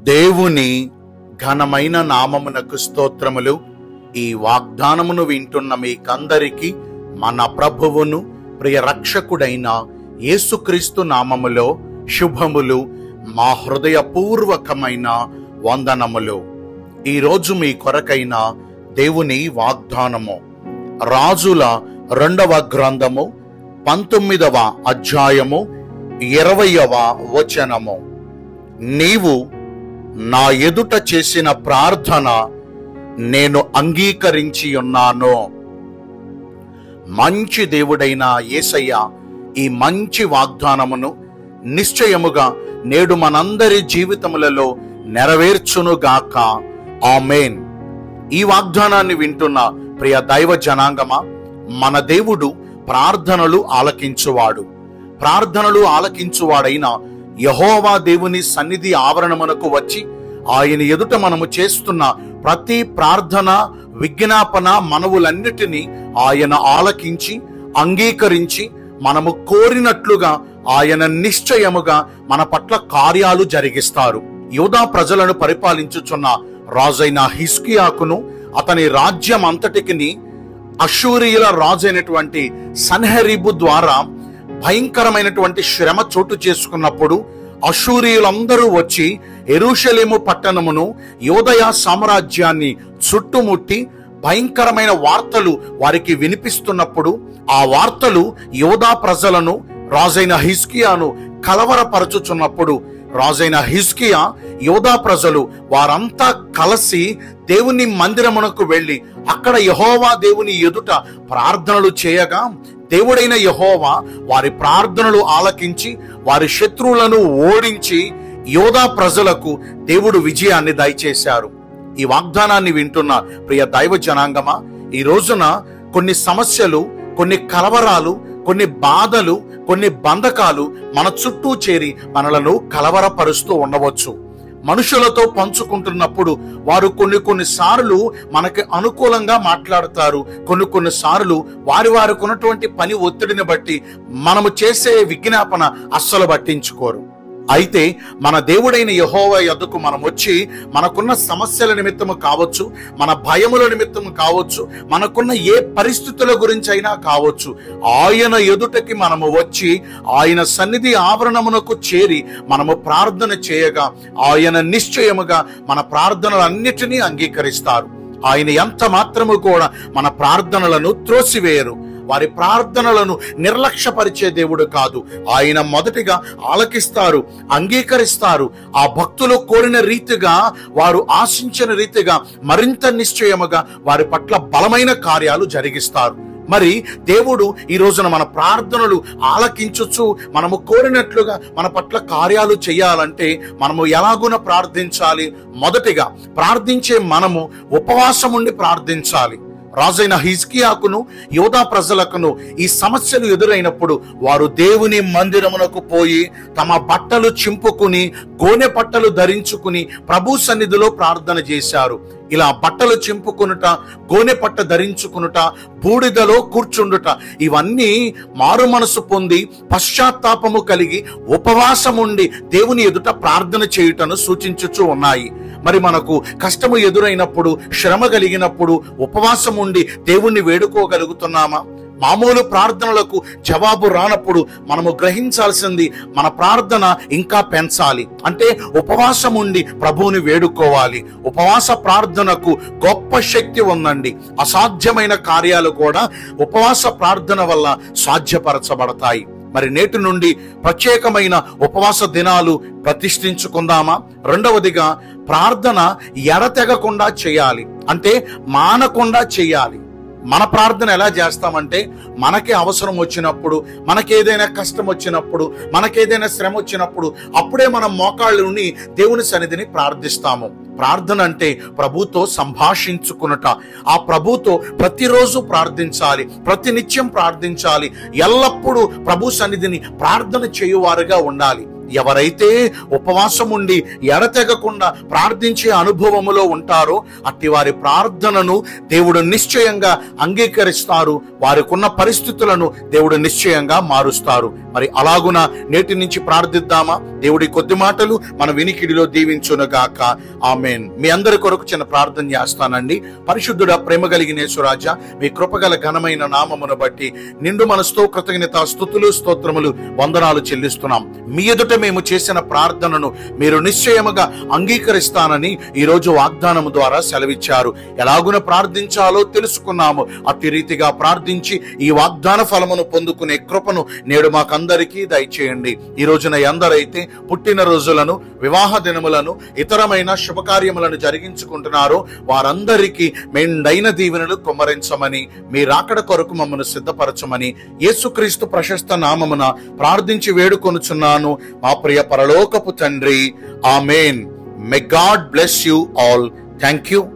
దేవుని ఘనమైన నామమునకు స్తోత్రములు ఈ వాగ్దానమును వింటున్న మీకందరికీ మన ప్రభువును ప్రియ రక్షకుడైన యేసుక్రీస్తు నామములో శుభములు మా హృదయపూర్వకమైన వందనములు ఈరోజు మీ కొరకైన దేవుని వాగ్దానము రాజుల రెండవ గ్రంథము పంతొమ్మిదవ అధ్యాయము ఇరవయవ వచనము నీవు నా ఎదుట చేసిన ప్రార్థన నేను అంగీకరించి ఉన్నాను మంచి దేవుడైన యేసయ్య ఈ మంచి వాగ్దానమును నిశ్చయముగా నేడు మనందరి జీవితములలో నెరవేర్చునుగాక ఆమెన్ ఈ వాగ్దానాన్ని వింటున్న ప్రియ దైవ జనాంగమా మన దేవుడు ప్రార్థనలు ఆలకించువాడు ప్రార్థనలు ఆలకించువాడైన యహోవా దేవుని సన్నిధి ఆవరణమునకు వచ్చి ఆయన ఎదుట మనము చేస్తున్న ప్రతి ప్రార్థన విజ్ఞాపన మనవులన్నిటినీ ఆయన ఆలకించి అంగీకరించి మనము కోరినట్లుగా ఆయన నిశ్చయముగా మన పట్ల కార్యాలు జరిగిస్తారు యోధా ప్రజలను పరిపాలించుచున్న రాజైన హిస్కియాకును అతని రాజ్యం అంతటికిని అశూరియుల రాజైనటువంటి సన్హెరిబు ద్వారా భయంకరమైనటువంటి శ్రమ చోటు చేసుకున్నప్పుడు అశూరియులందరూ వచ్చి ఎరుషలేము పట్టణమును యోదయ సామ్రాజ్యాన్ని చుట్టుముట్టి భయంకరమైన వార్తలు వారికి వినిపిస్తున్నప్పుడు ఆ వార్తలు యోధా ప్రజలను రాజైన హిస్కియాను కలవరపరచుచున్నప్పుడు రాజైన హిస్కియా యోధా ప్రజలు వారంతా కలిసి దేవుని మందిరమునకు వెళ్ళి అక్కడ యహోవా దేవుని ఎదుట ప్రార్థనలు చేయగా దేవుడైన యహోవా వారి ప్రార్థనలు ఆలకించి వారి శత్రువులను ఓడించి యోధా ప్రజలకు దేవుడు విజయాన్ని దయచేశారు ఈ వాగ్దానాన్ని వింటున్న ప్రియ దైవ జనాంగమా ఈ రోజున కొన్ని సమస్యలు కొన్ని కలవరాలు కొన్ని బాధలు కొన్ని బంధకాలు మన చుట్టూ చేరి మనలను కలవరపరుస్తూ ఉండవచ్చు మనుషులతో పంచుకుంటున్నప్పుడు వారు కొన్ని కొన్ని సార్లు మనకి అనుకూలంగా మాట్లాడతారు కొన్ని కొన్ని సార్లు వారి వారికి ఉన్నటువంటి పని ఒత్తిడిని బట్టి మనము చేసే విజ్ఞాపన అస్సలు పట్టించుకోరు అయితే మన దేవుడైన యహోవ యొద్దకు మనం వచ్చి మనకున్న సమస్యల నిమిత్తము కావచ్చు మన భయముల నిమిత్తము కావచ్చు మనకున్న ఏ పరిస్థితుల గురించి అయినా కావచ్చు ఆయన ఎదుటకి మనము వచ్చి ఆయన సన్నిధి ఆవరణమునకు చేరి మనము ప్రార్థన చేయగా ఆయన నిశ్చయముగా మన ప్రార్థనలన్నిటినీ అంగీకరిస్తారు ఆయన ఎంత మాత్రము కూడా మన ప్రార్థనలను త్రోసివేయరు వారి ప్రార్థనలను నిర్లక్ష్యపరిచే దేవుడు కాదు ఆయన మొదటిగా ఆలకిస్తారు అంగీకరిస్తారు ఆ భక్తులు కోరిన రీతిగా వారు ఆశించిన రీతిగా మరింత నిశ్చయముగా వారి పట్ల బలమైన కార్యాలు జరిగిస్తారు మరి దేవుడు ఈ రోజున మన ప్రార్థనలు ఆలకించొచ్చు మనము కోరినట్లుగా మన పట్ల కార్యాలు చేయాలంటే మనము ఎలాగున ప్రార్థించాలి మొదటిగా ప్రార్థించే మనము ఉపవాసం ఉండి ప్రార్థించాలి రాజైన హిజ్కియాకును యోధా ప్రజలకును ఈ సమస్యలు ఎదురైనప్పుడు వారు దేవుని మందిరమునకు పోయి తమ బట్టలు చింపుకుని గోనె పట్టలు ధరించుకుని ప్రభు సన్నిధిలో ప్రార్థన చేశారు ఇలా బట్టలు చింపుకునుట గోనె పట్ట ధరించుకునుట బూడిదలో కూర్చుండుట ఇవన్నీ మారు మనసు పొంది పశ్చాత్తాపము కలిగి ఉపవాసం ఉండి దేవుని ఎదుట ప్రార్థన చేయుటను సూచించుచు ఉన్నాయి మరి మనకు కష్టము ఎదురైనప్పుడు శ్రమ కలిగినప్పుడు ఉపవాసం ఉండి దేవుణ్ణి వేడుకోగలుగుతున్నామా మామూలు ప్రార్థనలకు జవాబు రానప్పుడు మనము గ్రహించాల్సింది మన ప్రార్థన ఇంకా పెంచాలి అంటే ఉపవాసం ఉండి ప్రభువుని వేడుకోవాలి ఉపవాస ప్రార్థనకు గొప్ప శక్తి ఉందండి అసాధ్యమైన కార్యాలు కూడా ఉపవాస ప్రార్థన వల్ల సాధ్యపరచబడతాయి మరి నేటి నుండి ప్రత్యేకమైన ఉపవాస దినాలు ప్రతిష్ఠించుకుందామా రెండవదిగా ప్రార్థన ఎడతెగకుండా చేయాలి అంటే మానకుండా చేయాలి మన ప్రార్థన ఎలా చేస్తామంటే మనకి అవసరం వచ్చినప్పుడు మనకేదైనా కష్టం వచ్చినప్పుడు మనకేదైనా శ్రమ వచ్చినప్పుడు అప్పుడే మనం మోకాళ్ళుని దేవుని సన్నిధిని ప్రార్థిస్తాము ప్రార్థన అంటే ప్రభుతో సంభాషించుకున్నట ఆ ప్రభుతో ప్రతిరోజు ప్రార్థించాలి ప్రతి నిత్యం ప్రార్థించాలి ఎల్లప్పుడూ ప్రభు సన్నిధిని ప్రార్థన చేయువారుగా ఉండాలి ఎవరైతే ఉపవాసం ఉండి ఎడతెగకుండా ప్రార్థించే అనుభవములో ఉంటారో అట్టి వారి ప్రార్థనను దేవుడు నిశ్చయంగా అంగీకరిస్తారు వారికున్న పరిస్థితులను దేవుడు నిశ్చయంగా మారుస్తారు మరి అలాగున నేటి నుంచి ప్రార్థిద్దామా దేవుడి కొద్ది మాటలు మన వినికిడిలో దీవించునుగాక ఆమెన్ మీ అందరి కొరకు చిన్న ప్రార్థన చేస్తానండి పరిశుద్ధుడ ప్రేమ కలిగిన యేసురాజా మీ కృపగల ఘనమైన నామమును బట్టి నిండు మనసుతో కృతజ్ఞత స్థుతులు స్తోత్రములు వందనాలు చెల్లిస్తున్నాం మీ ఎదుట మేము చేసిన ప్రార్థనను మీరు నిశ్చయముగా అంగీకరిస్తానని ఈ రోజు వాగ్దానము ద్వారా సెలవిచ్చారు ఎలాగున ప్రార్థించాలో తెలుసుకున్నాము అట్టి రీతిగా ప్రార్థించి ఈ వాగ్దాన ఫలమును పొందుకునే కృపను నేడు మాకందరికీ దయచేయండి ఈ రోజున ఎందరైతే పుట్టిన రోజులను వివాహ దినములను ఇతరమైన శుభకార్యములను జరిగించుకుంటున్నారో వారందరికీ మెండైన దీవెనలు కుమ్మరించమని మీ రాకడ కొరకు మమ్మను సిద్ధపరచమని యేసుక్రీస్తు ప్రశస్త నామమున ప్రార్థించి వేడుకొనుచున్నాను మా ప్రియ పరలోకపు తండ్రి amen may God bless you all thank you